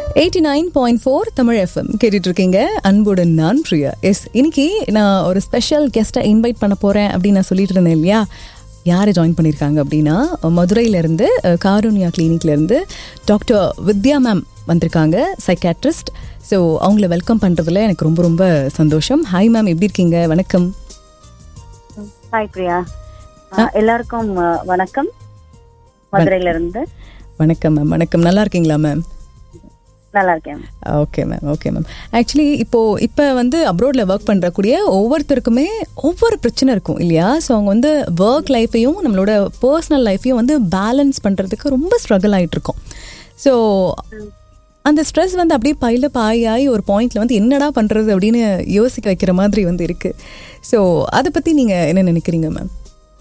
eighty nine point four Tamil FM கேட்டுட்டு இருக்கீங்க அன்புடன் நான் பிரியா எஸ் இன்னைக்கு நான் ஒரு ஸ்பெஷல் கெஸ்ட்டை இன்வைட் பண்ண போறேன் அப்படின்னு நான் சொல்லிட்டு இருந்தேன் இல்லையா யார் ஜாயின் பண்ணியிருக்காங்க அப்படின்னா மதுரையிலேருந்து காருண்யா கிளினிக்லேருந்து டாக்டர் வித்யா மேம் வந்திருக்காங்க சைக்காட்ரிஸ்ட் ஸோ அவங்கள வெல்கம் பண்ணுறதுல எனக்கு ரொம்ப ரொம்ப சந்தோஷம் ஹாய் மேம் எப்படி இருக்கீங்க வணக்கம் ஹாய் பிரியா அஹ், எல்லாருக்கும் அஹ், வணக்கம் மதுரையில இருந்து வணக்கம் மேம் வணக்கம் நல்லா இருக்கீங்களா மேம் நல்லா இருக்கேன் okay ma'am okay ma'am actually இப்போ இப்போ வந்து அப்ரோட்ல ஒர்க் பண்ணுறக்கூடிய ஒவ்வொருத்தருக்குமே ஒவ்வொரு பிரச்சனை இருக்கும் இல்லையா ஸோ அவங்க வந்து ஒர்க் லைஃப்பையும் நம்மளோட பர்சனல் லைஃப்பையும் வந்து பேலன்ஸ் பண்ணுறதுக்கு ரொம்ப ஸ்ட்ரகிள் ஆகிட்டு இருக்கோம் ஸோ அந்த ஸ்ட்ரெஸ் வந்து அப்படியே பைல பாயாகி ஒரு பாயிண்ட்ல வந்து என்னடா பண்ணுறது அப்படின்னு யோசிக்க வைக்கிற மாதிரி வந்து இருக்கு ஸோ அதை பற்றி நீங்கள் என்ன நினைக்கிறீங்க மேம்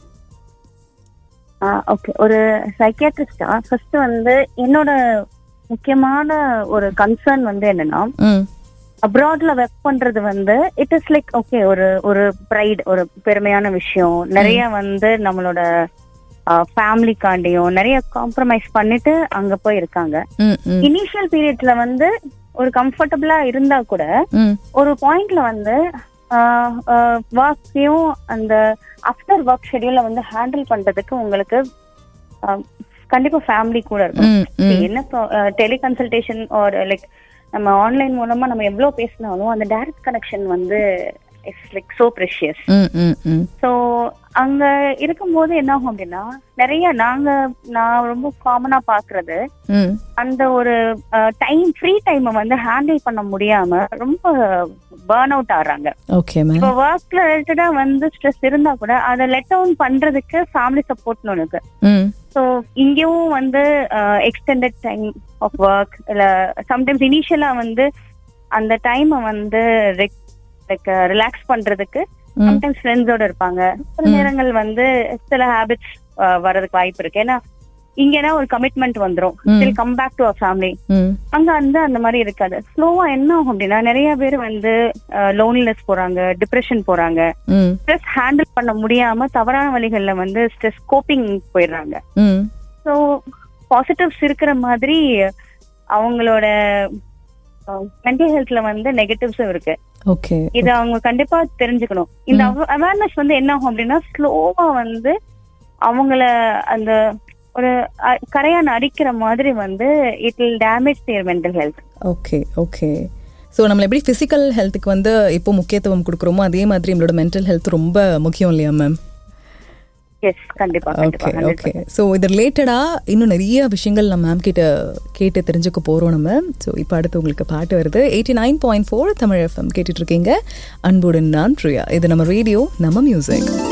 ஓகே ஒரு சைக்கியாட்ரிஸ்டா ஃபர்ஸ்ட் வந்து என்னோட முக்கியமான ஒரு கன்சர்ன் வந்து என்னன்னா ம் அப்ராட்ல ஒர்க் பண்றது வந்து இட் இஸ் லைக் ஓகே ஒரு ஒரு ப்ரைட் ஒரு பெருமையான விஷயம் நிறைய வந்து நம்மளோட ஃபேமிலிக்காண்டியும் நிறைய காம்ப்ரமைஸ் பண்ணிட்டு அங்க போய் இருக்காங்க ம் ம் இனிஷியல் பீரியட்ஸ்ல வந்து ஒரு கம்ஃபர்டபுளா இருந்தா கூட ம் ஒரு பாயிண்ட்ல வந்து ஒர்க்கையும் அந்த ஆஃப்டர் ஒர்க் ஷெட்யூல வந்து ஹேண்டில் பண்றதுக்கு உங்களுக்கு ஆஹ், கண்டிப்பா ஃபேமிலி கூட இருக்கும் ம் ம் என்ன டெலிகன்சல்டேஷன் ஒரு லைக் நம்ம ஆன்லைன் மூலமா நம்ம எவ்வளவு பேசினாலும் அந்த டைரக்ட் கனெக்ஷன் வந்து இட்ஸ் லைக் சோ ப்ரெஷியஸ் ம் ம் ம் ஸோ அங்க இருக்கும்போது என்ன ஆகும் அப்படின்னா நிறைய நாங்க நான் ரொம்ப காமனா பாக்குறது ம் அந்த ஒரு டைம் ஃப்ரீ டைமை வந்து ஹேண்டில் பண்ண முடியாம ரொம்ப பேர்ன் அவுட் ஆகுறாங்க ஓகே மேம் இப்போ ஒர்க்ல ரிலேட்டடா வந்து ஸ்ட்ரெஸ் இருந்தா கூட அதை லெட் டவுன் பண்றதுக்கு ஃபேமிலி சப்போர்ட்னு ஒன்று இருக்கு ம் ஸோ இங்கேயும் வந்து எக்ஸ்டெண்டட் டைம் ஆஃப் ஒர்க் இல்ல சம்டைம்ஸ் இனிஷியலா வந்து அந்த டைமை வந்து லைக் ரிலாக்ஸ் பண்றதுக்கு ம் சம்டைம்ஸ் ஃப்ரெண்ட்ஸோட இருப்பாங்க சில நேரங்கள் வந்து சில ஹேபிட்ஸ் வர்றதுக்கு வாய்ப்பு இருக்கு ஏன்னா இங்கன்னா ஒரு கமிட்மெண்ட் வந்துரும் still come back to our family ம் அங்க வந்து அந்த மாதிரி இருக்காது ஸ்லோவா என்ன ஆகும் அப்படின்னா நிறைய பேர் வந்து லோன்லினஸ் போறாங்க டிப்ரெஷன் போறாங்க ம் ஸ்ட்ரெஸ் ஹேண்டில் பண்ண முடியாம தவறான வழிகள்ல வந்து ஸ்ட்ரெஸ் கோப்பிங் போயிடுறாங்க ம் ஸோ பாசிட்டிவ்ஸ் இருக்கிற மாதிரி அவங்களோட மென்டல் ஹெல்த்ல வந்து நெகட்டிவ்ஸும் இருக்கு ஓகே இது அவங்க கண்டிப்பா தெரிஞ்சுக்கணும் இந்த அவேர்னஸ் வந்து என்ன ஆகும் அப்படின்னா ஸ்லோவா வந்து அவங்கள அந்த ஒரு அ- கரையான் அரிக்கிற மாதிரி வந்து it will damage their mental health okay okay so நம்ம எப்படி ஃபிசிக்கல் ஹெல்த்துக்கு வந்து இப்போ முக்கியத்துவம் கொடுக்குறோமோ அதே மாதிரி நம்மளோட மென்டல் ஹெல்த் ரொம்ப முக்கியம் இல்லையா மேம் எஸ் கண்டிப்பா கண்டிப்பா ஓகே ஓகே ஸோ இது ரிலேட்டடாக இன்னும் நிறைய விஷயங்கள் நம்ம மேம் கிட்ட கேட்டு தெரிஞ்சுக்க போகிறோம் நம்ம ஸோ இப்போ அடுத்து உங்களுக்கு பாட்டு வருது eighty nine point four Tamil FM கேட்டுட்டு இருக்கீங்க அன்புடன் நான் பிரியா இது நம்ம ரேடியோ நம்ம மியூசிக்